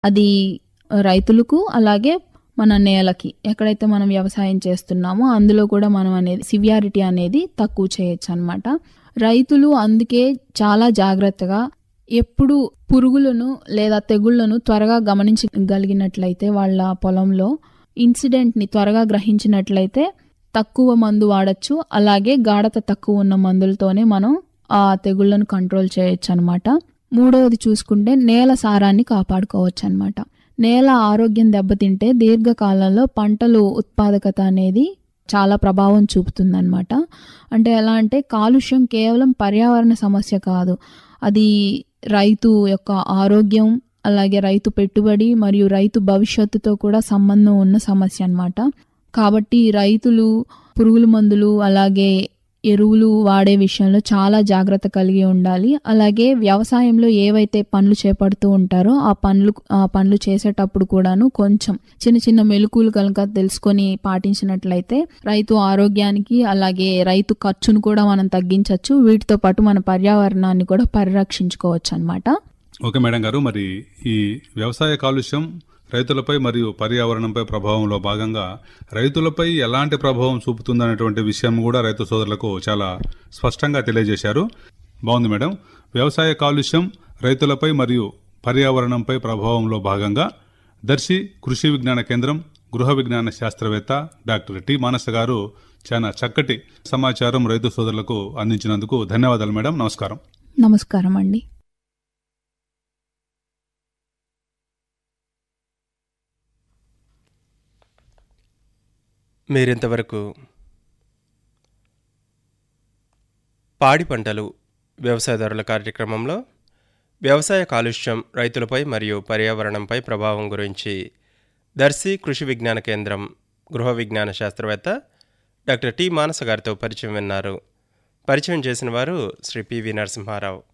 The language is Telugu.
అది రైతులకు అలాగే మన నేలకి ఎక్కడైతే మనం వ్యవసాయం చేస్తున్నామో అందులో కూడా మనం అనేది సివియారిటీ అనేది తక్కువ చేయొచ్చు అనమాట రైతులు అందుకే చాలా జాగ్రత్తగా ఎప్పుడు పురుగులను లేదా తెగుళ్లను త్వరగా గమనించగలిగినట్లయితే వాళ్ళ పొలంలో ఇన్సిడెంట్ని త్వరగా గ్రహించినట్లయితే తక్కువ మందు వాడచ్చు అలాగే గాఢత తక్కువ ఉన్న మందులతోనే మనం ఆ తెగుళ్లను కంట్రోల్ చేయొచ్చు అనమాట మూడవది చూసుకుంటే నేల సారాన్ని కాపాడుకోవచ్చు అనమాట నేల ఆరోగ్యం దెబ్బతింటే దీర్ఘకాలంలో పంటలు ఉత్పాదకత అనేది చాలా ప్రభావం చూపుతుందన్నమాట అంటే ఎలా అంటే కాలుష్యం కేవలం పర్యావరణ సమస్య కాదు అది రైతు యొక్క ఆరోగ్యం అలాగే రైతు పెట్టుబడి మరియు రైతు భవిష్యత్తుతో కూడా సంబంధం ఉన్న సమస్య అన్నమాట కాబట్టి రైతులు పురుగుల మందులు అలాగే ఎరువులు వాడే విషయంలో చాలా జాగ్రత్త కలిగి ఉండాలి అలాగే వ్యవసాయంలో ఏవైతే పనులు చేపడుతూ ఉంటారో ఆ పనులు ఆ పనులు చేసేటప్పుడు కూడాను కొంచెం చిన్న చిన్న మెలకులు కనుక తెలుసుకొని పాటించినట్లయితే రైతు ఆరోగ్యానికి అలాగే రైతు ఖర్చును కూడా మనం తగ్గించవచ్చు వీటితో పాటు మన పర్యావరణాన్ని కూడా పరిరక్షించుకోవచ్చు అనమాట ఓకే మేడం గారు మరి ఈ వ్యవసాయ కాలుష్యం రైతులపై మరియు పర్యావరణంపై ప్రభావంలో భాగంగా రైతులపై ఎలాంటి ప్రభావం చూపుతుందనేటువంటి విషయం కూడా రైతు సోదరులకు చాలా స్పష్టంగా తెలియజేశారు బాగుంది మేడం వ్యవసాయ కాలుష్యం రైతులపై మరియు పర్యావరణంపై ప్రభావంలో భాగంగా దర్శి కృషి విజ్ఞాన కేంద్రం గృహ విజ్ఞాన శాస్త్రవేత్త డాక్టర్ టి మానస గారు చాలా చక్కటి సమాచారం రైతు సోదరులకు అందించినందుకు ధన్యవాదాలు మేడం నమస్కారం నమస్కారం అండి మీరింతవరకు పాడి పంటలు వ్యవసాయదారుల కార్యక్రమంలో వ్యవసాయ కాలుష్యం రైతులపై మరియు పర్యావరణంపై ప్రభావం గురించి దర్శి కృషి విజ్ఞాన కేంద్రం గృహ విజ్ఞాన శాస్త్రవేత్త డాక్టర్ టి మానస గారితో పరిచయం విన్నారు పరిచయం చేసిన వారు శ్రీ పివి నరసింహారావు